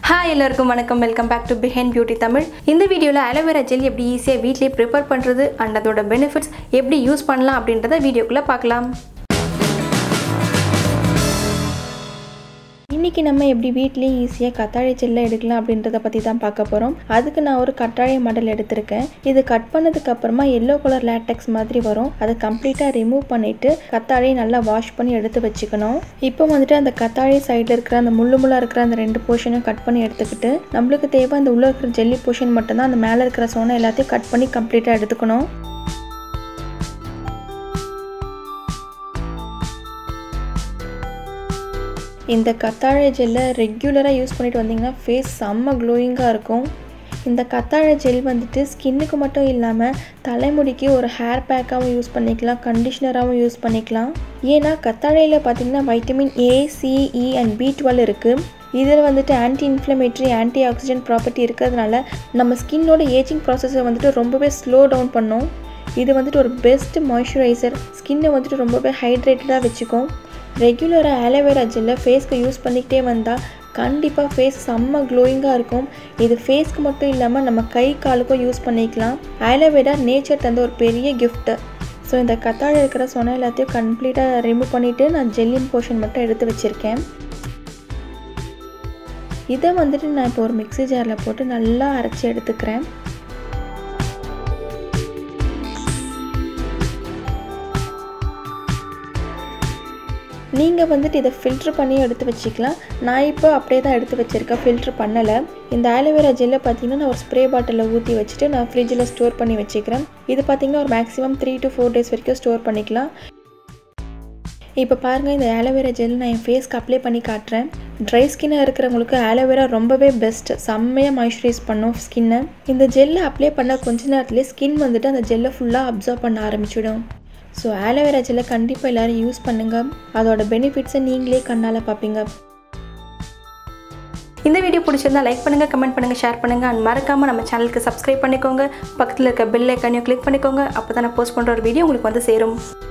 hi எல்லாருக்கும் வணக்கம் welcome back to behind beauty Tamil இந்த வீடியோவில் அலோவேரா ஜெல் எப்படி ஈஸியாக வீட்லேயே ப்ரிப்பேர் பண்ணுறது அண்ட் அதோட பெனிஃபிட்ஸ் எப்படி யூஸ் பண்ணலாம் அப்படின்றத வீடியோக்குள்ளே பார்க்கலாம் இன்றைக்கி நம்ம எப்படி வீட்லேயே ஈஸியாக கத்தாழை ஜெல்லை எடுக்கலாம் அப்படின்றத பற்றி தான் பார்க்க போகிறோம் அதுக்கு நான் ஒரு கத்தாழை மாடல் எடுத்திருக்கேன் இது கட் பண்ணதுக்கு அப்புறமா எல்லோ கலர் லேட்டெக்ஸ் மாதிரி வரும் அதை கம்ப்ளீட்டாக ரிமூவ் பண்ணிவிட்டு கத்தாழையை நல்லா வாஷ் பண்ணி எடுத்து வச்சுக்கணும் இப்போ வந்துட்டு அந்த கத்தாழை சைடில் இருக்கிற அந்த முள்ளு முள்ளாக இருக்கிற அந்த ரெண்டு போர்ஷனும் கட் பண்ணி எடுத்துக்கிட்டு நம்மளுக்கு தேவை அந்த உள்ளே இருக்கிற ஜெல்லி போர்ஷன் மட்டும்தான் அந்த மேலே இருக்கிற சோனை எல்லாத்தையும் கட் பண்ணி கம்ப்ளீட்டாக எடுத்துக்கணும் இந்த கத்தாழை ஜெல்லை ரெகுலராக யூஸ் பண்ணிட்டு வந்தீங்கன்னா ஃபேஸ் செம்ம க்ளோயிங்காக இருக்கும் இந்த கத்தாழை ஜெல் வந்துட்டு ஸ்கின்னுக்கு மட்டும் இல்லாமல் தலைமுடிக்கு ஒரு ஹேர் பேக்காகவும் யூஸ் பண்ணிக்கலாம் கண்டிஷ்னராகவும் யூஸ் பண்ணிக்கலாம் ஏன்னா கத்தாழையில் பார்த்திங்கன்னா vitamin A C E and B twelve இருக்குது இதில் வந்துட்டு anti inflammatory anti oxidant property இருக்கிறதுனால நம்ம ஸ்கின்னோட ஏஜிங் ப்ராசஸை வந்துட்டு ரொம்பவே ஸ்லோ டவுன் பண்ணும் இது வந்துட்டு ஒரு பெஸ்ட் மாய்ஸ்சரைசர் ஸ்கின்னை வந்துட்டு ரொம்பவே ஹைட்ரேட்டடாக வச்சுக்கும் ரெகுலராக ஆலோவேரா ஜெல்லை ஃபேஸ்க்கு யூஸ் பண்ணிக்கிட்டே வந்தால் கண்டிப்பாக ஃபேஸ் செம்ம க்ளோயிங்காக இருக்கும் இது ஃபேஸ்க்கு மட்டும் இல்லாமல் நம்ம கை காலுக்கும் யூஸ் பண்ணிக்கலாம் ஆலோவேரா நேச்சர் தந்த ஒரு பெரிய கிஃப்ட்டு ஸோ இந்த கத்தாழை இருக்கிற சொன்ன எல்லாத்தையும் கம்ப்ளீட்டாக ரிமூவ் பண்ணிவிட்டு நான் ஜெல்லின் போர்ஷன் மட்டும் எடுத்து வச்சுருக்கேன் இதை வந்துட்டு நான் இப்போ ஒரு மிக்ஸி ஜாரில் போட்டு நல்லா அரைச்சி எடுத்துக்கிறேன் நீங்கள் வந்துட்டு இதை ஃபில்ட்ரு பண்ணி எடுத்து வச்சுக்கலாம் நான் இப்போ அப்படியே தான் எடுத்து வச்சுருக்கேன் ஃபில்ட்ரு பண்ணலை இந்த ஆலோவேரா ஜெல்லை பார்த்தீங்கன்னா நான் ஒரு ஸ்ப்ரே பாட்டிலில் ஊற்றி வச்சுட்டு நான் ஃப்ரிட்ஜில் ஸ்டோர் பண்ணி வச்சுக்கிறேன் இது பார்த்திங்கன்னா ஒரு maximum three to four days வரைக்கும் ஸ்டோர் பண்ணிக்கலாம் இப்போ பாருங்கள் இந்த ஆலோவேரா ஜெல் நான் என் ஃபேஸ்க்கு அப்ளை பண்ணி காட்டுறேன் ட்ரை ஸ்கின்னாக இருக்கிறவங்களுக்கு ஆலோவேரா ரொம்பவே பெஸ்ட் செம்மையாக மாய்ஸ்சரைஸ் பண்ணும் ஸ்கின்னை இந்த ஜெல்லை அப்ளை பண்ண கொஞ்ச நேரத்துலேயே ஸ்கின் வந்துட்டு அந்த ஜெல்லை ஃபுல்லாக அப்சர்வ் பண்ண ஆரம்பிச்சிடும் ஸோ ஆலோவேரா ஜெல்லை கண்டிப்பாக எல்லோரும் யூஸ் பண்ணுங்கள் அதோட பெனிஃபிட்ஸை நீங்களே கண்ணால் பார்ப்பீங்க இந்த வீடியோ பிடிச்சிருந்தா லைக் பண்ணுங்கள் கமெண்ட் பண்ணுங்கள் ஷேர் பண்ணுங்கள் அண்ட் மறக்காமல் நம்ம சேனலுக்கு சப்ஸ்கிரைப் பண்ணிக்கோங்க பக்கத்தில் இருக்க பெல் ஐக்கானையும் கிளிக் பண்ணிக்கோங்க அப்போ தான் நான் போஸ்ட் பண்ணுற ஒரு வீடியோ உங்களுக்கு வந்து சேரும்